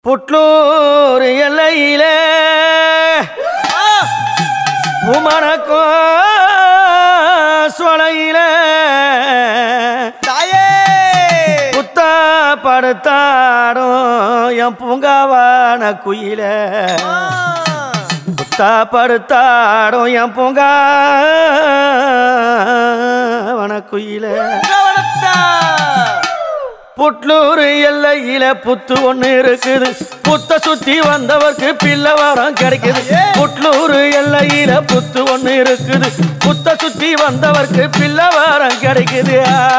புட்லூர் எல்லையிலே உமனக்கோ சொலையில தாயே புத்த படுத்தாடும் என் பூங்காவான குயில புத்த படுத்தாடும் என் பூங்காவன குயில புட்லூர் எல்லையில புத்து ஒண்ணு இருக்குது புத்த சுத்தி வந்தவர்க்கு பிள்ளை வரம் கிடைக்குது புட்லூர் எல்லையில புத்து ஒண்ணு இருக்குது புத்த சுத்தி வந்தவர்க்கு பிள்ளை வரம் கிடைக்குது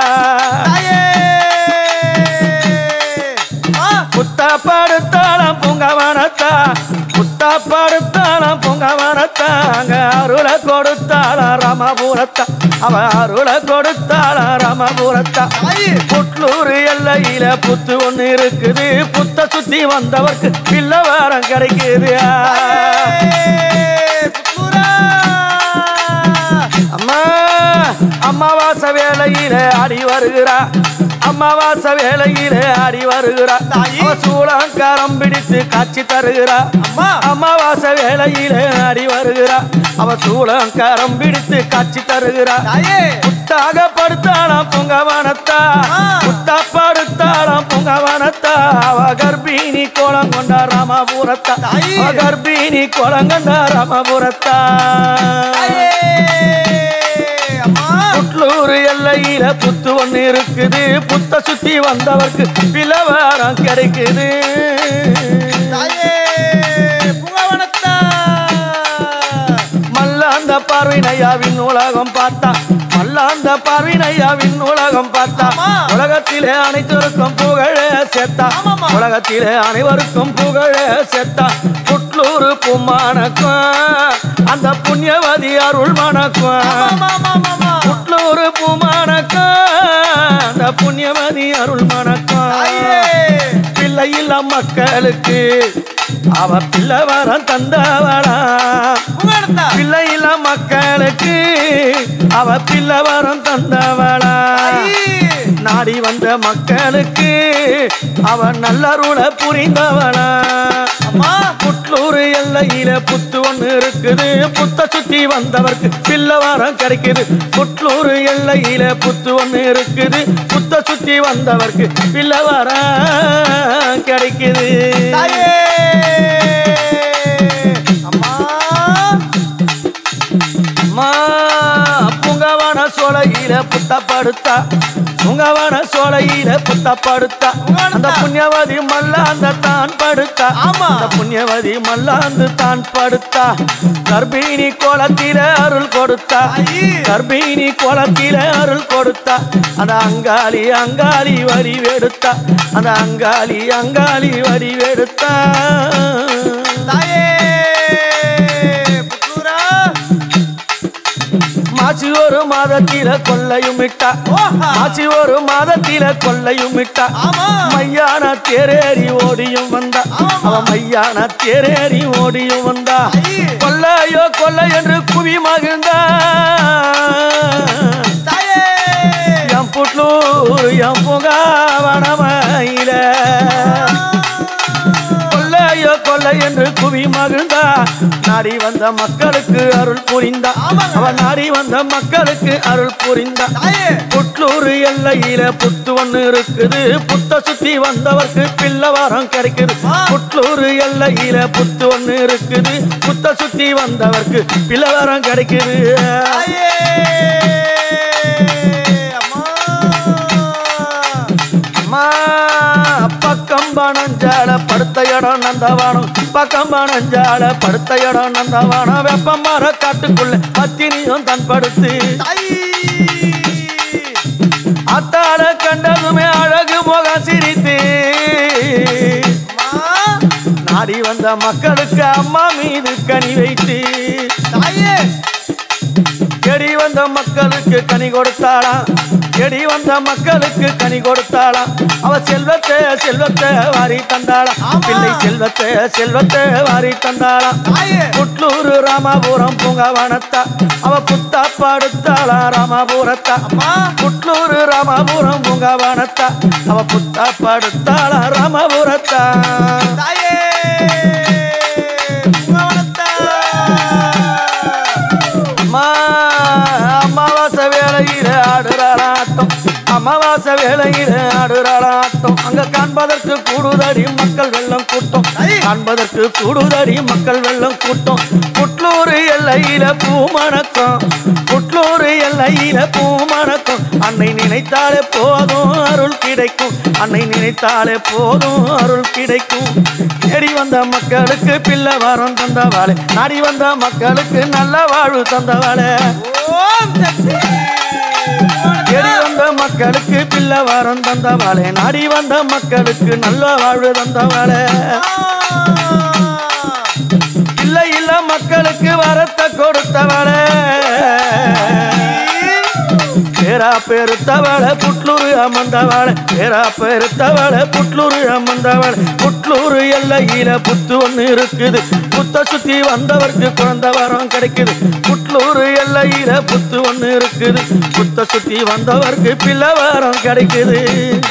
புத்த படுத்தாளம் பூங்கவனத்தா புத்த படுத்தாளம் பூங்கவனத்தாங்க அருளை கொடுத்தாளம் ராமபுரத்தா அவ அருளை கொடுத்தாளம் ராமபுரத்தா புட்லூர் எல்லையில புத்து ஒண்ணு இருக்குது புத்த சுத்தி வந்தவர்க்கு பிள்ளை வாரம் கிடைக்குது அம்மா அம்மாவாச வேலையில ஆடி வருகிறா அம்மாவாச வேலையில ஆடி வருகிறா தாயி. அவ சூளங்காரம் பிடித்து காட்சி தருகிறா அம்மா. அம்மாவாச வேலையில ஆடி வருகிறா அவ சூளங்காரம் பிடித்து காட்சி தருகிறா புத்தாக படுத்தாளாம் பொங்கவனத்தா ஆ. புத்தா படுத்தாளாம் பொங்கவனத்தா அவ கர்ப்பிணி கோலம் கொண்டா ராமபுரத்தா தாயி. அவ கர்ப்பிணி கோலம் கொண்டா ராமபுரத்தா புட்லூர் எல்லையில புத்து ஒண்ணு இருக்குது புத்த சுத்தி வந்தவர்க்கு பிளவாரம் கிடைக்குது மல்லாந்த பார்வினையாவின் உலகம் பார்த்தா மல்லாந்த பார்வினையாவின் உலகம் பார்த்தா ஆமா. உலகத்திலே அனைத்திற்கும் புகழ சேர்த்தா ஆமாமா. உலகத்திலே அனைவருக்கும் புகழ சேர்த்தா புட்லூர் பூமானக்கும் அந்த புண்ணியவதி அருள் மணக்கும் புட்லூர் பூமானக்கும் அந்த புண்ணியவதி அருள் மணக்கும் பிள்ளை இல்ல மக்களுக்கு அவ பிள்ளை வரம் தந்தவளா பிள்ளை இல்ல மக்களுக்கு அவ பிள்ளை வரம் தந்தவளா நாடி வந்த மக்களுக்கு அவ நல்லருள புரிந்தவளா புட்லூர் எல்லையில புத்து ஒண்ணு இருக்குது புத்த சுத்தி வந்தவர்க்கு பிள்ளை வரம் கிடைக்குது புட்லூர் எல்லையில புத்து ஒண்ணு இருக்குது புத்த சுத்தி வந்தவர்க்கு பிள்ளை வரம் கிடைக்குது அம்மா புங்கவன சோலையில புத்த படுத்தா புங்கவன சோலையில புத்த படுத்தா அந்த புண்ணியவதி மல்லாந்த தான் படுத்தா ஆமா. அந்த புண்ணியவதி மல்லாந்து தான் படுத்தா கர்ப்பிணி கோலத்தில அருள் கொடுத்தா தாயி. கர்ப்பிணி கோலத்தில அருள் கொடுத்தா அந்த அங்காளி அங்காளி வரி வெடுத்தா அந்த அங்காளி அங்காளி வரி வெடுத்தா மாசி ஒரு மாதத்தில கொள்ளையும் இட்டா மாசி ஒரு மாதத்தில கொள்ளையும் இட்டா ஆமா. மையான தேரேறி ஓடியும் வந்தா ஆமா. அவ மையான தேரேறி ஓடியும் வந்தா ஐயே. கொள்ளையோ கொள்ளை என்று குவி மகிழ்ந்தா என் புட்லூர் என் புகாவனமையில கொள்ளையோ கொள்ளை என்று குவி மகிழ்ந்தா நாடி வந்த மக்களுக்கு அருள் புரிந்தா ஆமாங்க. அவன் நாடி வந்த மக்களுக்கு அருள் புரிந்தா புட்லூர் எல்லையில புத்து ஒண்ணு இருக்குது புத்த சுத்தி வந்தவர்க்கு பிள்ளை வாரம் கிடைக்குது ஆ. புட்லூர் எல்லையில புத்து ஒண்ணு இருக்குது புத்த சுத்தி வந்தவர்க்கு பிள்ளை வாரம் கிடைக்குது அம்மா பக்கம் பனஞ்சால படுத்த இடம் நந்தவானம் பக்கம் பனஞ்சால படுத்த இடம் நந்தவானம் வெப்பம் மர காட்டுக்குள்ள பத்தினியும் தன் படுத்து அத்தால கண்டதுமே அழகு முகம் சிரித்து நாடி வந்த மக்களுக்கு அம்மா மீது கனி வைத்து எடி வந்த மக்களுக்கு கனி கொடுத்தாளாம் எடி வந்த மக்களுக்கு கனி கொடுத்தாளாம் அவ செல்வத்தை செல்வத்தை வாரி தந்தாளாம் ஆமா. பிள்ளை செல்வத்தை செல்வத்தை வாரி தந்தாளாம் புட்லூர் ராமபுரம் பூங்காவனத்தா அவ புத்தா படுத்தாளா ராமபுரத்தா புட்லூர் ராமபுரம் பூங்காவனத்தா அவ புத்தா படுத்தாளா ராமபுரத்தா தாயே வேளையில ஆடுறாள ஆட்டம் அங்க காண்பதற்கு கூடுதடி மக்கள் வெள்ளம் கூட்டம் காண்பதற்கு கூடுதடி மக்கள் வெள்ளம் கூட்டம் புட்லூர் எல்லையில பூமணக்கம் புட்லூர் எல்லையில பூமணக்கம் அன்னை நினைத்தாலே போதும் அருள் கிடைக்கும் அன்னை நினைத்தாலே போதும் அருள் கிடைக்கும் தேடி வந்த மக்களுக்கு பிள்ளை வரம் தந்தவாளே நாடி வந்த மக்களுக்கு நல்ல வாழ்வு தந்தவாளே ஓம் சக்தி தேடி வந்த மக்களுக்கு பிள்ளை வரம் தந்தவாளே நாடி வந்த மக்களுக்கு நல்ல வாழ்வு தந்தவாளே இல்லை இல்ல மக்களுக்கு வரத்தை கொடுத்தவளே பேரா பெருத்தவள புட்லூர் அமர்ந்தவள பேரா பெருத்தவள புட்லூர் அமர்ந்தவள புட்லூர் எல்லையில புத்து ஒண்ணு இருக்குது புத்த சுத்தி வந்தவருக்கு குழந்தை வரம் கிடைக்குது புட்லூர் எல்லையில புத்து ஒண்ணு இருக்குது புத்த சுத்தி வந்தவருக்கு பிள்ளை வரம் கிடைக்குது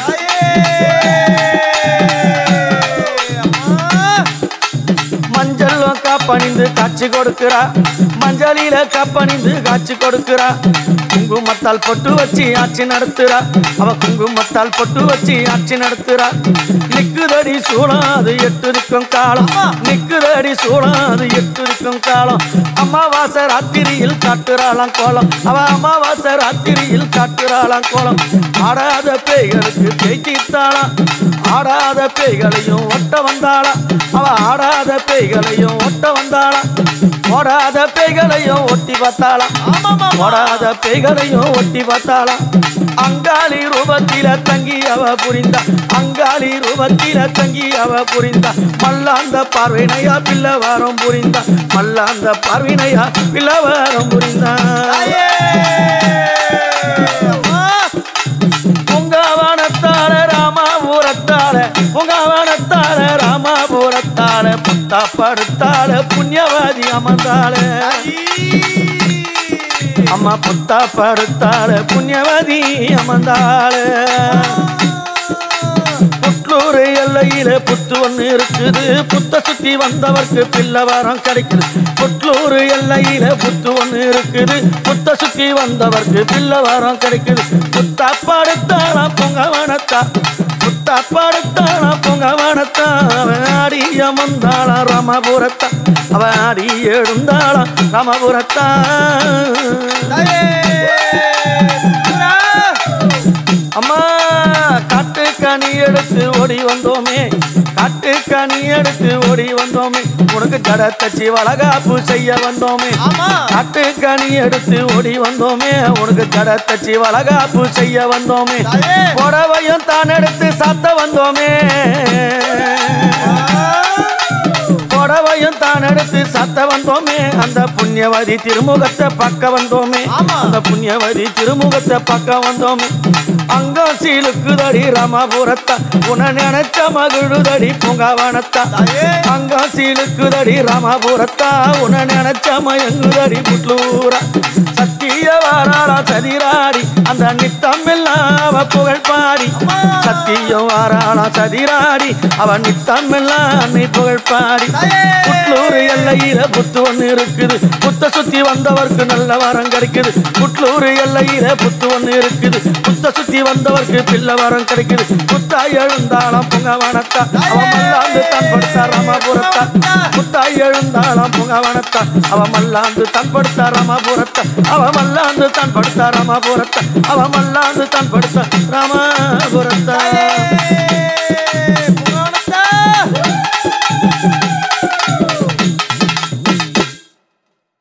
மஞ்சள் காப்பணிந்து காட்சி கொடுக்கிறா மஞ்சளில காப்பணிந்து காட்சி கொடுக்கிறா குங்குமத்தால் பொட்டு வச்சு ஆட்சி நடத்துறா அவ குங்குமத்தால் பொட்டு வச்சு ஆட்சி நடத்துறா நிக்குதடி சூழம் அது எட்டு இருக்கும் காலம் நிக்குதடி சூழம் அது எட்டு இருக்கும் காலம் அமாவாசை ராத்திரியில் காட்டுறாளாம் கோலம் அவ அமாவாசை ராத்திரியில் காட்டுறாளாம் கோலம் ஆடாத பேய்களுக்கு பேய் தீர்த்தாளாம் ஆடாத பேய்களையும் ஒட்ட வந்தாளா அவ ஆடாத பேய்களையும் ஒட்ட வந்தாளா ஓடாத பேய்களையும் ஒட்டி பார்த்தாளா ஓடாத பேய்களையும் ஒட்டி பார்த்தாளா அங்காளி ரூபத்தில தங்கி அவ புரிந்தா அங்காளி ரூபத்தில தங்கி அவ புரிந்தா மல்லாந்த பார்வைனையா பிள்ளவாரம் புரிந்தா மல்லாந்த பார்வைனையா பிள்ளவாரம் புரிந்தா புங்காவனத்தார ராமாபுரத்தார புங்காவனத்தார ராமாபுரத்தார புத்தா படுத்தார புண்ணியவாதி அமர்ந்தாள அம்மா புத்தா படுத்தார புண்ணியவாதி அமர்ந்தாள புட்லூர் எல்லையில புத்து ஒண்ணு இருக்குது புத்த சுத்தி வந்தவர்க்கு பிள்ளை வரம் கிடைக்குது புட்லூர் எல்லையில புத்து ஒண்ணு இருக்குது புத்த சுத்தி வந்தவர்க்கு பிள்ளை வரம் கிடைக்குது புத்தா படுத்தாளா பொங்கவனத்தா புத்தா படுத்தாளா பொங்கவனத்தா அவன் ஆடி அமர்ந்தாளா ராமபுரத்தா அவன் ஆடி எழுந்தாளா ராமபுரத்தா அம்மா காட்டு கனி எடுத்து ஓடி வந்தோமே காட்டு கனி எடுத்து ஓடி வந்தோமே உனக்கு ஜட தச்சு வளகாப்பு செய்ய வந்தோமே ஆமா. காட்டு கனி எடுத்து ஓடி வந்தோமே உனக்கு ஜட தச்சு வளகாப்பு செய்ய வந்தோமே தாயே. புடவையும் தான் எடுத்து சாத்த வந்தோமே புடவையும் தான் எடுத்து சத்த வந்தோமே அந்த புண்ணியவதி திருமுகத்தை பார்க்க வந்தோமே ஆமா. அந்த புண்ணியவதி திருமுகத்தை பார்க்க வந்தோமே அங்க சீலுக்குதடி ராமபுரத்தா உன நினைச்ச மகிழுதடி பூங்காவனத்தா தாயே. அங்க சீலுக்குதடி ராமபுரத்தா உன நினைச்ச மயங்குதடி புட்லூரா சத்திய வாராளா சதிராடி அந்த நித்தம் எல்லாம் அவ புகழ் பாடி அம்மா. சத்தியம் வாராளா சதிராடி அவன் நித்தம் எல்லாம் அன்னை புகழ் பாடி தாயே. புட்லூர் எல்லையில புத்து ஒண்ணு இருக்குது புத்த சுத்தி வந்தவர்க்கு நல்ல வரம் கிடைக்குது புட்லூர் எல்லையில புத்து ஒண்ணு இருக்குது புத்த சுத்தி வந்தவர்க்கு பிள்ளை வரம் கிடைக்குது புத்தாய் எழுந்தாளாம் பொங்கவனத்தா அவன் மல்லாந்து தன் படுத்தா ராமபுரத்தா புத்தாய் எழுந்தாளாம் பொங்கவனத்தா அவன் மல்லாந்து தன் படுத்தா ராமபுரத்தா அவன் மல்லாந்து தன் படுத்தா ராமபுரத்தா அவன் மல்லாந்து தன் படுத்தா ராமபுரத்தா